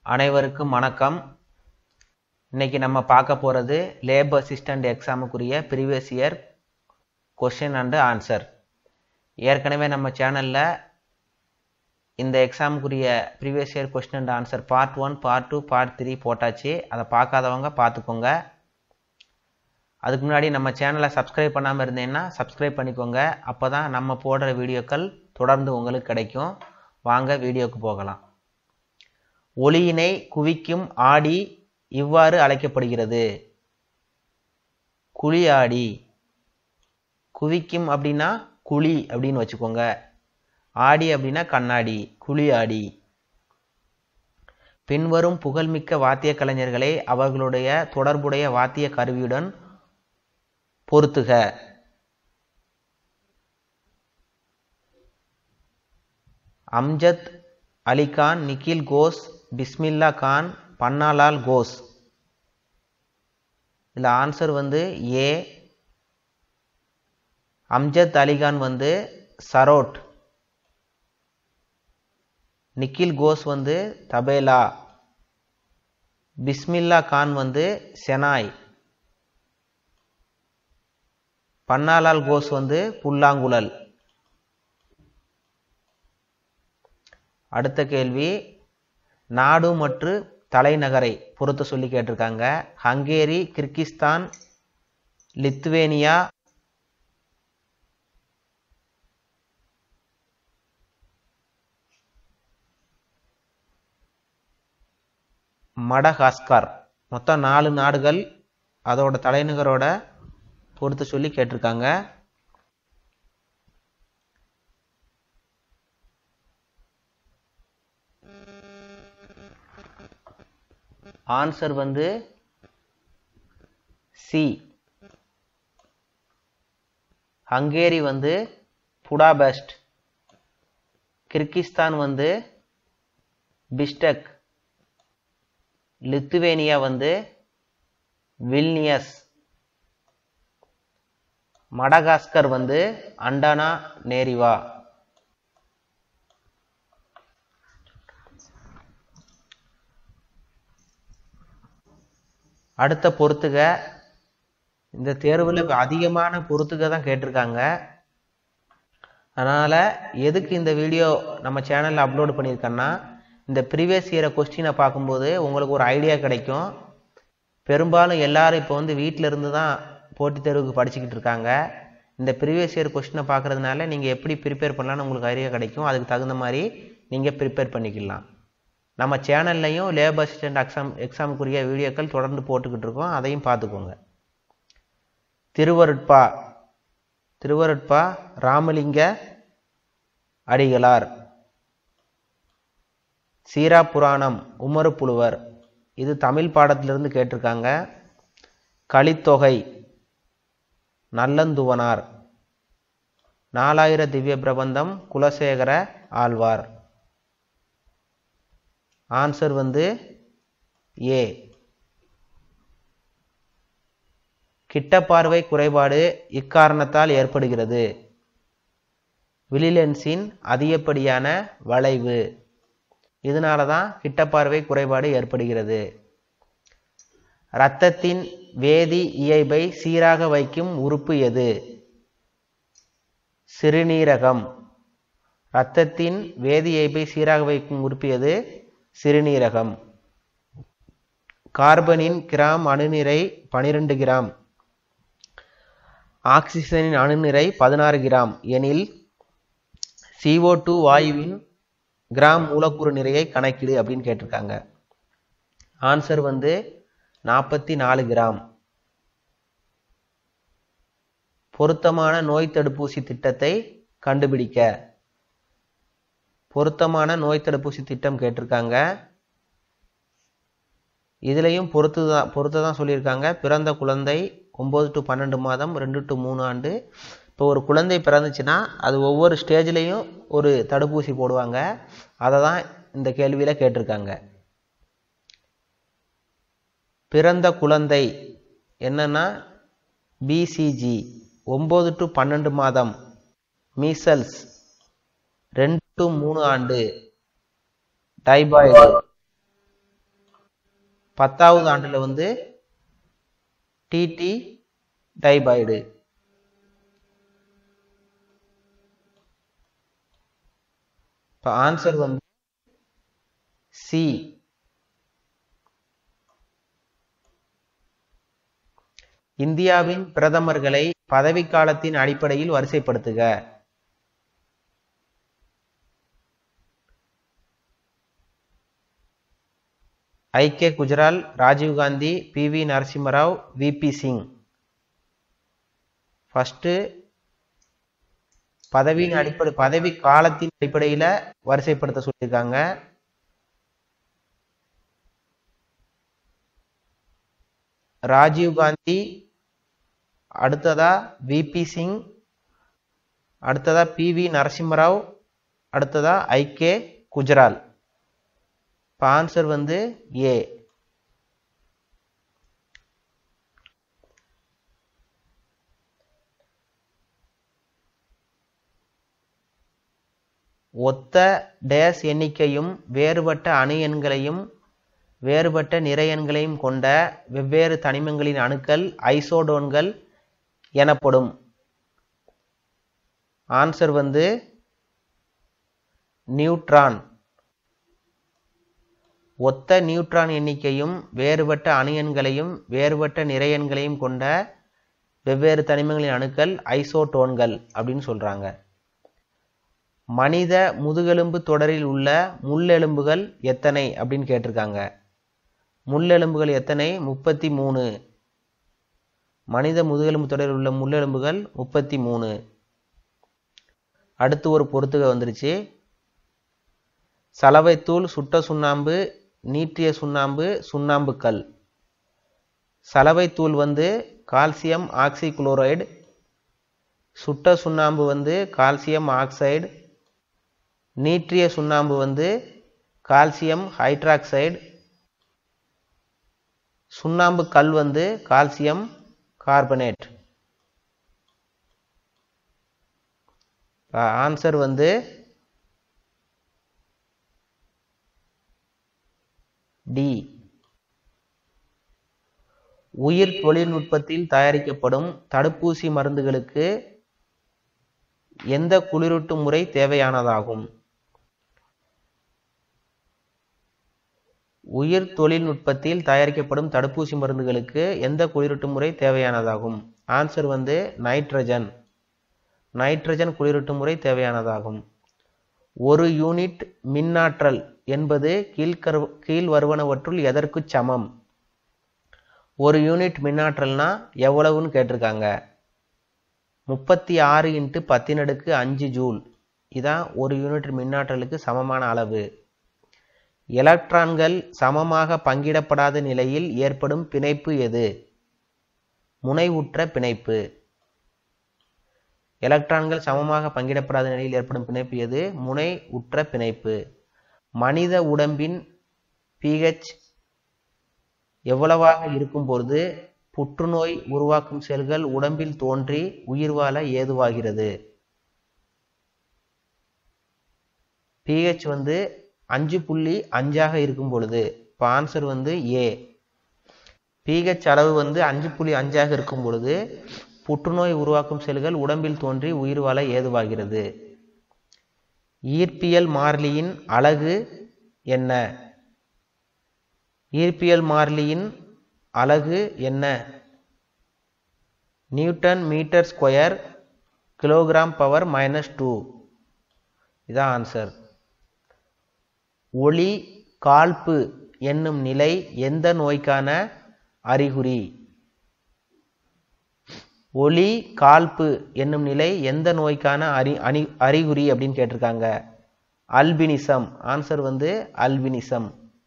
அனைவருக்கும் வணக்கம் இன்னைக்கு நம்ம பார்க்க போகிறது லேப் அசிஸ்டண்ட் எக்ஸாமுக்குரிய previous year question and answer ஏற்கனவே நம்ம சேனலில் இந்த எக்ஸாமுக்குரிய previous year question and answer part one part two part three போட்டாச்சு அதை பார்க்காதவங்க பார்த்துக்கோங்க அதுக்கு முன்னாடி நம்ம சேனலை சப்ஸ்கிரைப் பண்ணாமல் இருந்தீங்கன்னா சப்ஸ்கிரைப் பண்ணிக்கோங்க அப்போ தான் நம்ம போடுற வீடியோக்கள் தொடர்ந்து உங்களுக்கு கிடைக்கும் வாங்க வீடியோக்கு போகலாம் ஒளியினை குவிக்கும் ஆடி இவ்வாறு அழைக்கப்படுகிறது குழி ஆடி குவிக்கும் அப்படின்னா குழி அப்படின்னு வச்சுக்கோங்க ஆடி அப்படின்னா கண்ணாடி குழி ஆடி பின்வரும் புகழ்மிக்க வாத்திய கலைஞர்களை அவர்களுடைய தொடர்புடைய வாத்திய கருவியுடன் பொருத்துக அம்ஜத் அலிகான் நிக்கில் கோஸ் பிஸ்மில்லா கான் பன்னாலால் கோஸ் இதில் ஆன்சர் வந்து ஏ அம்ஜத் அலிகான் வந்து சரோட் நிக்கில் கோஸ் வந்து தபேலா பிஸ்மில்லா கான் வந்து செனாய் பன்னாலால் கோஸ் வந்து புல்லாங்குழல் அடுத்த கேள்வி நாடு மற்றும் தலைநகரை பொறுத்து சொல்லி கேட்டிருக்காங்க ஹங்கேரி கிர்கிஸ்தான் லித்துவேனியா மடகாஸ்கர் மொத்தம் நாலு நாடுகள் அதோட தலைநகரோட பொறுத்து சொல்லி கேட்டிருக்காங்க ஆன்சர் வந்து சி ஹங்கேரி வந்து புடாபெஸ்ட் கிர்கிஸ்தான் வந்து பிஸ்டக் லித்துவேனியா வந்து வில்னியஸ் மடகாஸ்கர் வந்து அண்டானா நேரிவா அடுத்த பொறுத்துக இந்த தேர்வில் அதிகமான பொறுத்துக தான் கேட்டிருக்காங்க அதனால் எதுக்கு இந்த வீடியோ நம்ம சேனலில் அப்லோட் பண்ணியிருக்கேன்னா இந்த ப்ரீவியஸ் இயரை கொஸ்டினை பார்க்கும்போது உங்களுக்கு ஒரு ஐடியா கிடைக்கும் பெரும்பாலும் எல்லாரும் இப்போ வந்து வீட்டில் இருந்து தான் போட்டித் தேர்வுக்கு படிச்சுக்கிட்டு இருக்காங்க இந்த ப்ரீவியஸ் இயர் கொஸ்டினை பார்க்குறதுனால நீங்கள் எப்படி ப்ரிப்பேர் பண்ணலான்னு உங்களுக்கு ஐடியா கிடைக்கும் அதுக்கு தகுந்த மாதிரி நீங்கள் ப்ரிப்பேர் பண்ணிக்கலாம் நம்ம சேனல்லையும் லேப் அசிஸ்டண்ட் எக்ஸாம் எக்ஸாமுக்குரிய வீடியோக்கள் தொடர்ந்து போட்டுக்கிட்டு இருக்கோம் அதையும் பார்த்துக்கோங்க திருவருட்பா திருவருட்பா ராமலிங்க அடிகளார் சீரா புராணம் உமரு புலுவர் இது தமிழ் பாடத்திலிருந்து கேட்டிருக்காங்க கலித்தொகை நல்லந்துவனார் நாலாயிர திவ்ய பிரபந்தம் குலசேகர ஆழ்வார் ஆன்சர் வந்து ஏ கிட்ட பார்வை குறைபாடு இக்காரணத்தால் ஏற்படுகிறது விழிலென்ஸின் அதிகப்படியான வளைவு இதனால தான் கிட்ட பார்வை குறைபாடு ஏற்படுகிறது இரத்தத்தின் வேதி இயல்பை சீராக வைக்கும் உறுப்பு எது சிறுநீரகம் இரத்தத்தின் வேதி இயல்பை சீராக வைக்கும் உறுப்பு எது சிறுநீரகம் கார்பனின் கிராம் அணுநிறை பனிரெண்டு கிராம் ஆக்சிஜனின் அணுநிறை பதினாறு கிராம் எனில் சிஓ டூ வாயுவின் கிராம் மூலக்கூறு நிறையை கணக்கிடு அப்படின்னு கேட்டிருக்காங்க ஆன்சர் வந்து நாற்பத்தி நாலு கிராம் பொருத்தமான நோய் தடுப்பூசி திட்டத்தை கண்டுபிடிக்க பொருத்தமான நோய் தடுப்பூசி திட்டம் கேட்டிருக்காங்க இதுலேயும் பொறுத்து தான் பொறுத்து தான் சொல்லியிருக்காங்க பிறந்த குழந்தை ஒம்பது டு பன்னெண்டு மாதம் ரெண்டு டு மூணு ஆண்டு இப்போ ஒரு குழந்தை பிறந்துச்சுன்னா அது ஒவ்வொரு ஸ்டேஜ்லேயும் ஒரு தடுப்பூசி போடுவாங்க அதை தான் இந்த கேள்வியில் கேட்டிருக்காங்க பிறந்த குழந்தை என்னன்னா பிசிஜி ஒம்பது டு பன்னெண்டு மாதம் மீசல்ஸ் ரெண்டு டு மூணு ஆண்டு டைபாய்டு பத்தாவது ஆண்டில் வந்து டிடி டைபாய்டு இப்போ ஆன்சர் வந்து சி இந்தியாவின் பிரதமர்களை பதவிக்காலத்தின் அடிப்படையில் வரிசைப்படுத்துக ஐ K Gujral Rajiv Gandhi P V Narasimha Rao V P Singh first பதவியின் அடிப்படை பதவி காலத்தின் அடிப்படையில் வரிசைப்படுத்த சொல்லியிருக்காங்க ராஜீவ்காந்தி அடுத்ததா விபி சிங் அடுத்ததா பி வி நரசிம்மராவ் அடுத்ததா ஐ கே குஜரால் இப்போ ஆன்சர் வந்து ஏ ஒத்த டேஸ் எண்ணிக்கையும் வேறுபட்ட அணு எண்களையும் வேறுபட்ட நிறை எண்களையும் கொண்ட வெவ்வேறு தனிமங்களின் அணுக்கள் ஐசோடோன்கள் எனப்படும் ஆன்சர் வந்து நியூட்ரான் ஒத்த நியூட்ரான் எண்ணிக்கையும் வேறுபட்ட அணு எண்களையும் வேறுபட்ட நிறை எண்களையும் கொண்ட வெவ்வேறு தனிமங்களின் அணுக்கள் ஐசோடோன்கள் அப்படின்னு சொல்றாங்க மனித முதுகெலும்பு தொடரில் உள்ள முள்ளெலும்புகள் எத்தனை அப்படின்னு கேட்டிருக்காங்க முள்ளெலும்புகள் எத்தனை முப்பத்தி மூணு மனித முதுகெலும்பு தொடரில் உள்ள முள்ளெலும்புகள் முப்பத்தி மூணு அடுத்து ஒரு பொறுத்துக வந்துருச்சு சலவைத்தூள் சுட்ட சுண்ணாம்பு நீட்டிய சுண்ணாம்பு சுண்ணாம்புக்கல் சலவைத்தூள் வந்து கால்சியம் ஆக்சிகுளோரைடு சுட்ட சுண்ணாம்பு வந்து கால்சியம் ஆக்சைடு நீற்றிய சுண்ணாம்பு வந்து கால்சியம் ஹைட்ராக்சைடு சுண்ணாம்பு கல் வந்து கால்சியம் கார்பனேட் ஆன்சர் வந்து டி உயிர் தொழில்நுட்பத்தில் தயாரிக்கப்படும் தடுப்பூசி மருந்துகளுக்கு எந்த குளிரூட்டு முறை தேவையானதாகும் உயிர் தொழில்நுட்பத்தில் தயாரிக்கப்படும் தடுப்பூசி மருந்துகளுக்கு எந்த குளிரூட்டு முறை தேவையானதாகும் ஆன்சர் வந்து நைட்ரஜன் நைட்ரஜன் குளிரூட்டு முறை தேவையானதாகும் ஒரு யூனிட் மின்னாற்றல் என்பது கீழ்கரு கீழ் வருவனவற்றுள் எதற்கு சமம் ஒரு யூனிட் மின்னாற்றல்னா எவ்வளவுன்னு கேட்டிருக்காங்க முப்பத்தி ஆறு இன்ட்டு பத்தினடுக்கு அஞ்சு ஜூல் இதான் ஒரு யூனிட் மின்னாற்றலுக்கு சமமான அளவு எலக்ட்ரான்கள் சமமாக பங்கிடப்படாத நிலையில் ஏற்படும் பிணைப்பு எது முனைவுற்ற பிணைப்பு எலக்ட்ரான்கள் சமமாக பங்கிடப்படாத நிலையில் ஏற்படும் பிணைப்பு எது முனை உற்ற பிணைப்பு மனித உடம்பின் பிஹெச் எவ்வளவாக இருக்கும்பொழுது புற்றுநோய் உருவாக்கும் செல்கள் உடம்பில் தோன்றி உயிர் வாழ ஏதுவாகிறது பிஹெச் வந்து அஞ்சு புள்ளி அஞ்சாக இருக்கும் பொழுது இப்போ ஆன்சர் வந்து ஏ பிஹெச் அளவு வந்து அஞ்சு புள்ளி அஞ்சாக இருக்கும் பொழுது புற்றுநோய் உருவாக்கும் செல்கள் உடம்பில் தோன்றி உயிர் வாழ ஏதுவாகிறது ஈர்ப்பியல் மாறிலியின் அலகு என்ன ஈர்ப்பியல் மாறிலியின் அலகு என்ன newton metre square kilogram power minus two இதான் ஆன்சர் ஒளி காழ்ப்பு என்னும் நிலை எந்த நோய்க்கான அறிகுறி ஒளி காழ்ப்பு என்னும் நிலை எந்த நோய்க்கான அறி அணி அறிகுறி அப்படின்னு கேட்டிருக்காங்க அல்பினிசம் ஆன்சர் வந்து அல்பினிசம்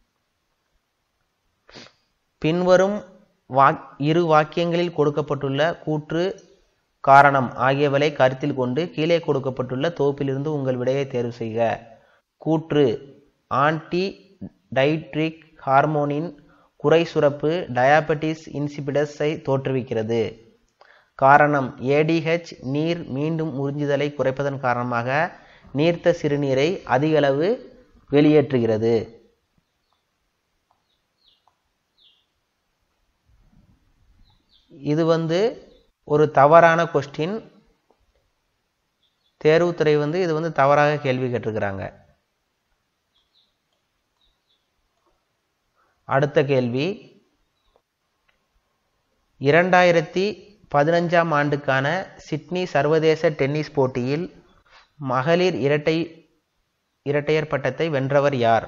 பின்வரும் வாக் இரு வாக்கியங்களில் கொடுக்கப்பட்டுள்ள கூற்று காரணம் ஆகியவளை கருத்தில் கொண்டு கீழே கொடுக்கப்பட்டுள்ள தொகுப்பிலிருந்து உங்கள் விடையை தேர்வு செய்க கூற்று ஆன்டி டைட்ரிக் ஹார்மோனின் குறை சுரப்பு டயாபெட்டிஸ் இன்சிபிடஸை தோற்றுவிக்கிறது காரணம் ஏடிஹெச் நீர் மீண்டும் உறிஞ்சுதலை குறைப்பதன் காரணமாக நீர்த்த சிறுநீரை அதிகளவு வெளியேற்றுகிறது இது வந்து ஒரு தவறான கொஸ்டின் தேர்வுத்துறை வந்து இது வந்து தவறாக கேள்வி கேட்டிருக்கிறாங்க அடுத்த கேள்வி இரண்டாயிரத்தி பதினஞ்சாம் ஆண்டுக்கான சிட்னி சர்வதேச டென்னிஸ் போட்டியில் மகளிர் இரட்டை இரட்டையர் பட்டத்தை வென்றவர் யார்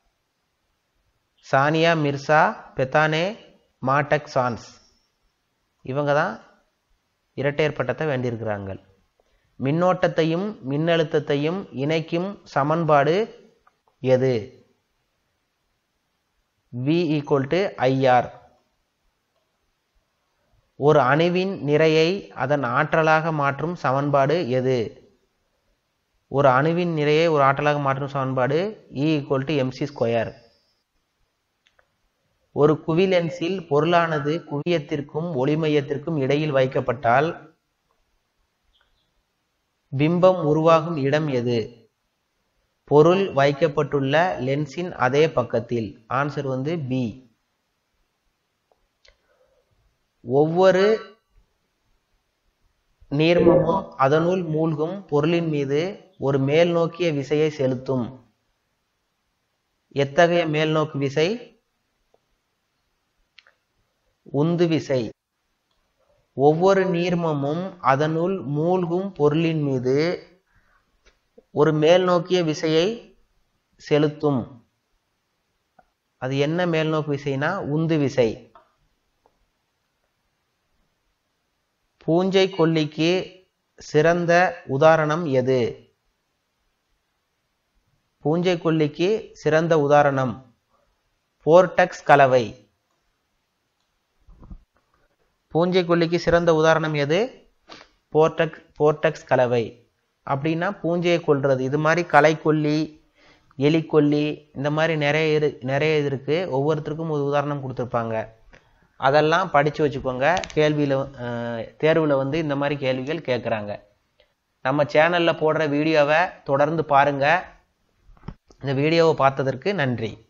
Sania Mirza Bethanie Mattek Sands இவங்க தான் இரட்டையர் பட்டத்தை வேண்டியிருக்கிறாங்க மின்னோட்டத்தையும் மின்னழுத்தத்தையும் இணைக்கும் சமன்பாடு எது V ஈக்குவல் டு ஐஆர் ஒரு அணுவின் நிறையை அதன் ஆற்றலாக மாற்றும் சமன்பாடு எது ஒரு அணுவின் நிறையை ஒரு ஆற்றலாக மாற்றும் சமன்பாடு E equal to MC square ஒரு குவிலென்ஸில் பொருளானது குவியத்திற்கும் ஒளிமையத்திற்கும் இடையில் வைக்கப்பட்டால் பிம்பம் உருவாகும் இடம் எது பொருள் வைக்கப்பட்டுள்ள லென்ஸின் அதே பக்கத்தில் ஆன்சர் வந்து பி ஒவ்வொரு நீர்மமும் அதனுள் மூழ்கும் பொருளின் மீது ஒரு மேல் நோக்கிய விசையை செலுத்தும் எத்தகைய மேல்நோக்கு விசை உந்து விசை ஒவ்வொரு நீர்மமும் அதனுள் மூழ்கும் பொருளின் மீது ஒரு மேல் நோக்கிய விசையை செலுத்தும் அது என்ன மேல்நோக்கு விசைனா உந்து விசை பூஞ்சை கொல்லிக்கு சிறந்த உதாரணம் எது பூஞ்சை கொல்லிக்கு சிறந்த உதாரணம் போர்டெக்ஸ் கலவை பூஞ்சை கொல்லிக்கு சிறந்த உதாரணம் எது போர்டெக்ஸ் போர்டெக்ஸ் கலவை அப்படின்னா பூஞ்சையை கொல்றது இது மாதிரி களைக்கொல்லி எலிக்கொல்லி இந்த மாதிரி நிறைய இரு நிறைய இது இருக்கு ஒவ்வொருத்தருக்கும் ஒரு உதாரணம் கொடுத்துருப்பாங்க அதெல்லாம் படித்து வச்சுக்கோங்க கேள்வியில் தேர்வில் வந்து இந்த மாதிரி கேள்விகள் கேட்குறாங்க நம்ம சேனலில் போடுற வீடியோவை தொடர்ந்து பாருங்கள் இந்த வீடியோவை பார்த்ததற்கு நன்றி